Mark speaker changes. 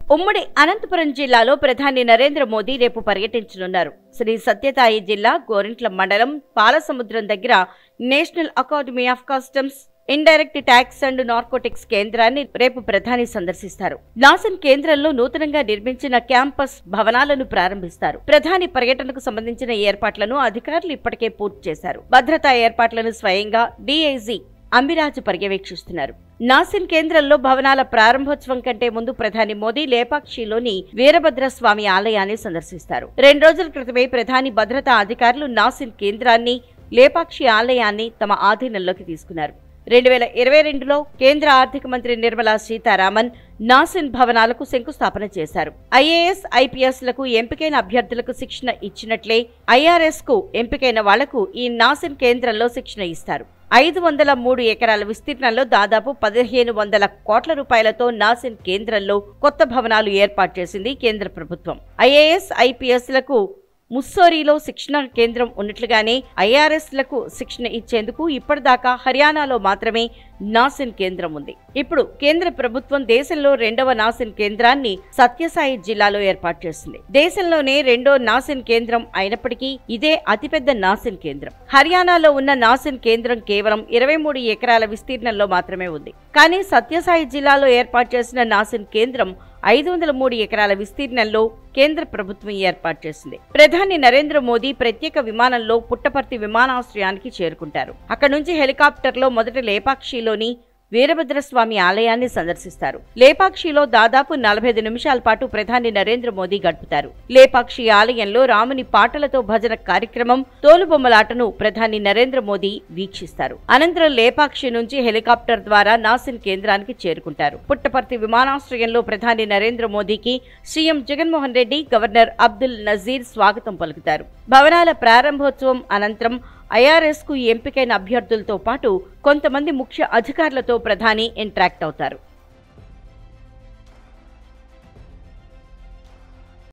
Speaker 1: ఉమ్మడి అనంతపురం జిల్లాలో ప్రధాని నరేంద్ర మోదీ రేపు పర్యటించనున్నారు శ్రీ సత్యతాయి జిల్లా గోరింట్ల మండలం పాలసముద్రం దగ్గర national academy of customs indirect tax and narcotics కేంద్రాన్ని రేపు ప్రధాని సందర్శిస్తారు నాసన్ కేంద్రంలో నూతనంగా నిర్మించిన క్యాంపస్ భవనాలను ప్రారంభిస్తారు ప్రధాని పర్యటనకు సంబంధించిన ఏర్పాట్లను అధికారులు ఇప్పటికే పూర్తి చేశారు భద్రతా ఏర్పాట్లను స్వయంగా డీఐజీ అంబిరాజు పర్యవేక్షిస్తున్నారు నాసిన్ కేంద్రంలో భవనాల ప్రారంభోత్సవం కంటే ముందు ప్రధాని మోదీ లేపాక్షిలోని వీరభద్ర స్వామి ఆలయాన్ని సందర్శిస్తారు రెండు రోజుల క్రితమే ప్రధాని భద్రతా అధికారులు నాసిన్ కేంద్రాన్ని లేపాక్షి ఆలయాన్ని తమ ఆధీనంలోకి తీసుకున్నారు రెండు వేల ఇరవై రెండులో కేంద్ర ఆర్థిక మంత్రి నిర్మలా సీతారామన్ నాసిన్ భవనాలకు శంకుస్థాపన చేశారు ఐఏఎస్ ఐపీఎస్ లకు ఎంపికైన అభ్యర్థులకు శిక్షణ ఇచ్చినట్లే ఐఆర్ఎస్ కు ఎంపికైన వాళ్లకు ఈ నాసిన్ కేంద్రంలో శిక్షణ ఇస్తారు ఐదు వందల మూడు ఎకరాల విస్తీర్ణంలో దాదాపు పదిహేను వందల కోట్ల రూపాయలతో నాసిన్ కేంద్రంలో కొత్త భవనాలు ఏర్పాటు చేసింది కేంద్ర ప్రభుత్వం ఐఏఎస్ ఐపీఎస్ లకు ముస్సోరీలో శిక్షణ కేంద్రం ఉన్నట్లుగానే ఐఆర్ఎస్ లకు శిక్షణ ఇచ్చేందుకు ఇప్పటిదాకా హర్యానాలో మాత్రమే నాసిన్ కేంద్రం ఉంది ఇప్పుడు కేంద్ర ప్రభుత్వం దేశంలో రెండవ నాసిన్ కేంద్రాన్ని సత్యసాయి జిల్లాలో ఏర్పాటు చేసింది దేశంలోనే రెండో నాసిన్ కేంద్రం అయినప్పటికీ ఇదే అతిపెద్ద నాసిన్ కేంద్రం హర్యానాలో ఉన్న నాసిన్ కేంద్రం కేవలం ఇరవై మూడు ఎకరాల విస్తీర్ణంలో మాత్రమే ఉంది కానీ సత్యసాయి జిల్లాలో ఏర్పాటు చేసిన నాసిన్ కేంద్రం ఐదు వందల మూడు ఎకరాల విస్తీర్ణంలో కేంద్ర ప్రభుత్వం ఏర్పాటు చేసింది ప్రధాని నరేంద్ర మోదీ ప్రత్యేక విమానంలో పుట్టపర్తి విమానాశ్రయానికి చేరుకుంటారు అక్కడి నుంచి హెలికాప్టర్లో మొదట లేపాక్షిలోని వీరభద్రస్వామి ఆలయాన్ని సందర్శిస్తారు లేపాక్షిలో దాదాపు నలభై ఐదు నిమిషాల పాటు ప్రధాని నరేంద్ర మోదీ గడుపుతారు లేపాక్షి ఆలయంలో రాముని పాటలతో భజన కార్యక్రమం తోలుబొమ్మలాటను ప్రధాని నరేంద్ర మోదీ వీక్షిస్తారు అనంతరం లేపాక్షి నుంచి హెలికాప్టర్ ద్వారా నాసిన్ కేంద్రానికి చేరుకుంటారు పుట్టపర్తి విమానాశ్రయంలో ప్రధాని నరేంద్ర మోదీకి సీఎం జగన్మోహన్ రెడ్డి గవర్నర్ అబ్దుల్ నజీర్ స్వాగతం పలుకుతారు భవనాల ప్రారంభోత్సవం అనంతరం ఐఆర్ఎస్ కు ఎంపికైన అభ్యర్థులతో పాటు కొంతమంది ముఖ్య అధికారులతో ప్రధాని ఇంటరాక్ట్ అవుతారు